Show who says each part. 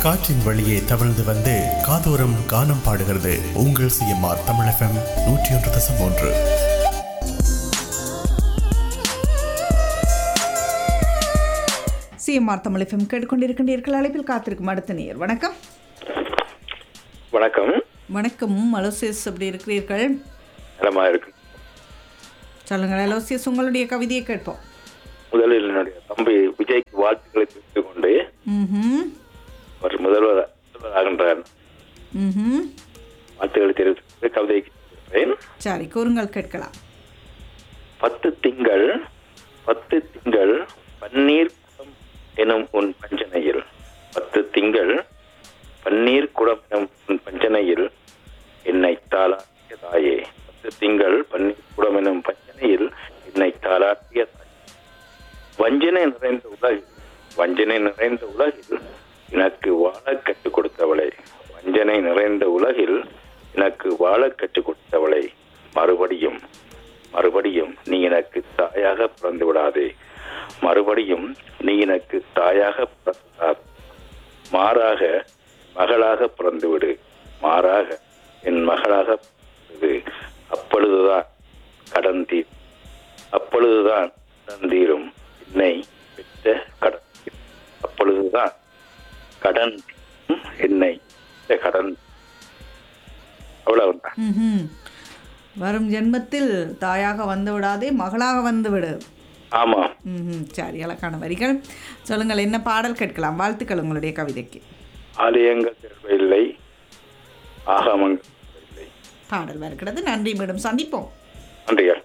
Speaker 1: காற்றின் வழியே தவழ்ந்து வந்து காதோரம் கானம் பாடுகிறது உங்கள் சிஎம்ஆர் தமிழ் எஃப்எம் நூற்றி ஒன்று தசம் ஒன்று
Speaker 2: சிஎம்ஆர் தமிழ் எஃப்எம் கேட்டுக்கொண்டிருக்கின்றீர்கள் அழைப்பில் காத்திருக்கும் அடுத்த நேர் வணக்கம்
Speaker 3: வணக்கம்
Speaker 2: வணக்கம் அலோசியஸ் அப்படி இருக்கிறீர்கள்
Speaker 3: நலமா இருக்கு
Speaker 2: சொல்லுங்கள் அலோசியஸ் உங்களுடைய கவிதையை கேட்போம்
Speaker 3: முதலில் என்னுடைய தம்பி விஜய்க்கு வாழ்த்துக்களை தெரிவித்துக் கொண்டு
Speaker 2: ம்
Speaker 3: அவர் முதல்வர் முதல்வராகின்றார்
Speaker 2: ம்
Speaker 3: வாழ்த்துக்களை தெரிவித்து கவிதைக்கு செல்கிறேன்.
Speaker 2: சரி கூறுங்கள் கேட்கலாம்
Speaker 3: பத்து திங்கள் பத்து திங்கள் பன்னீர் குடம் எனும் உன் பஞ்சனையில் பத்து திங்கள் பன்னீர் குடம் எனும் உன் பஞ்சனையில் என்னை தாளாட்டிய தாயே பத்து திங்கள் பன்னீர் குடம் எனும் பஞ்சனையில் என்னை தாளாட்டிய தாயே வஞ்சனை நிறைந்த உலகில் வஞ்சனை நிறைந்த உலகில் எனக்கு வாழ கற்றுக் கொடுத்தவளை வஞ்சனை நிறைந்த உலகில் எனக்கு வாழ கற்றுக் கொடுத்தவளை மறுபடியும் மறுபடியும் நீ எனக்கு தாயாக பிறந்து விடாதே மறுபடியும் நீ எனக்கு தாயாக பிறந்து விடாதே. மாறாக மகளாக பிறந்து விடு மாறாக என் மகளாக பிறந்து விடு. அப்பொழுதுதான் கடன் தீர் அப்பொழுதுதான் கடன் தீரும் என்னை பெற்ற கடன் தீரும். அப்பொழுதுதான் கடன் தீரும். என்னை பெற்ற கடன் அவ்வளவுதான்
Speaker 2: ம் வரும் ஜென்மத்தில் தாயாக வந்து விடாதே மகளாக வந்து விடு
Speaker 3: ஆமா
Speaker 2: ம் சரி அழகான வரிகள் சொல்லுங்கள் என்ன பாடல் கேட்கலாம் வாழ்த்துக்கள் உங்களுடைய கவிதைக்கு
Speaker 3: ஆலயங்கள் தேவையில்லை ஆகமங்கள் தேவையில்லை
Speaker 2: பாடல் வருகிறது நன்றி மீண்டும் சந்திப்போம்
Speaker 3: நன்றிகள்